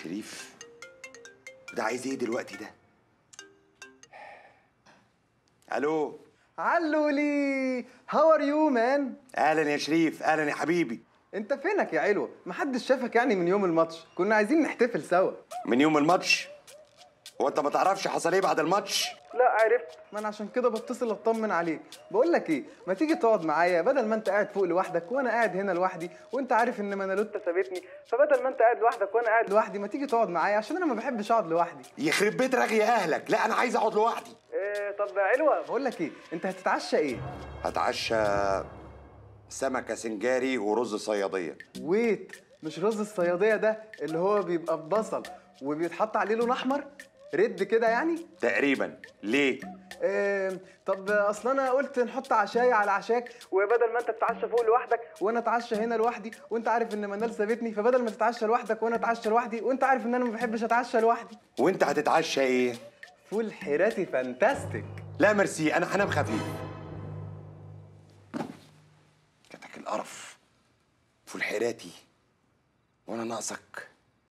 شريف ده عايز ايه دلوقتي ده الو علولي هاو ار يو مان اهلا يا شريف اهلا يا حبيبي انت فينك يا علوة محدش شافك يعني من يوم الماتش كنا عايزين نحتفل سوا من يوم الماتش هو انت ما تعرفش حصل ايه بعد الماتش لا عرفت ما انا عشان كده بتصل اطمن عليك بقول لك ايه ما تيجي تقعد معايا بدل ما انت قاعد فوق لوحدك وانا قاعد هنا لوحدي وانت عارف ان منالوتا سابتني فبدل ما انت قاعد لوحدك وانا قاعد لوحدي ما تيجي تقعد معايا عشان انا ما بحبش اقعد لوحدي يخرب بيت رغي اهلك لا انا عايز اقعد لوحدي إيه طب يا علوة بقول لك ايه انت هتتعشى ايه هتعشى سمكه سنجاري ورز صياديه ويت مش رز الصياديه ده اللي هو بيبقى ببصل وبيتحط عليه لون احمر رد كده يعني تقريبا ليه إيه طب اصل انا قلت نحط عشاية على عشاك وبدل ما انت تتعشى فوق لوحدك وانا اتعشى هنا لوحدي وانت عارف ان منال سابتني فبدل ما تتعشى لوحدك وانا اتعشى لوحدي وانت عارف ان انا ما بحبش اتعشى لوحدي وانت هتتعشى ايه فول حيراتي فانتاستيك لا ميرسي انا هنام خفيف جاتك القرف فول حيراتي وانا ناقصك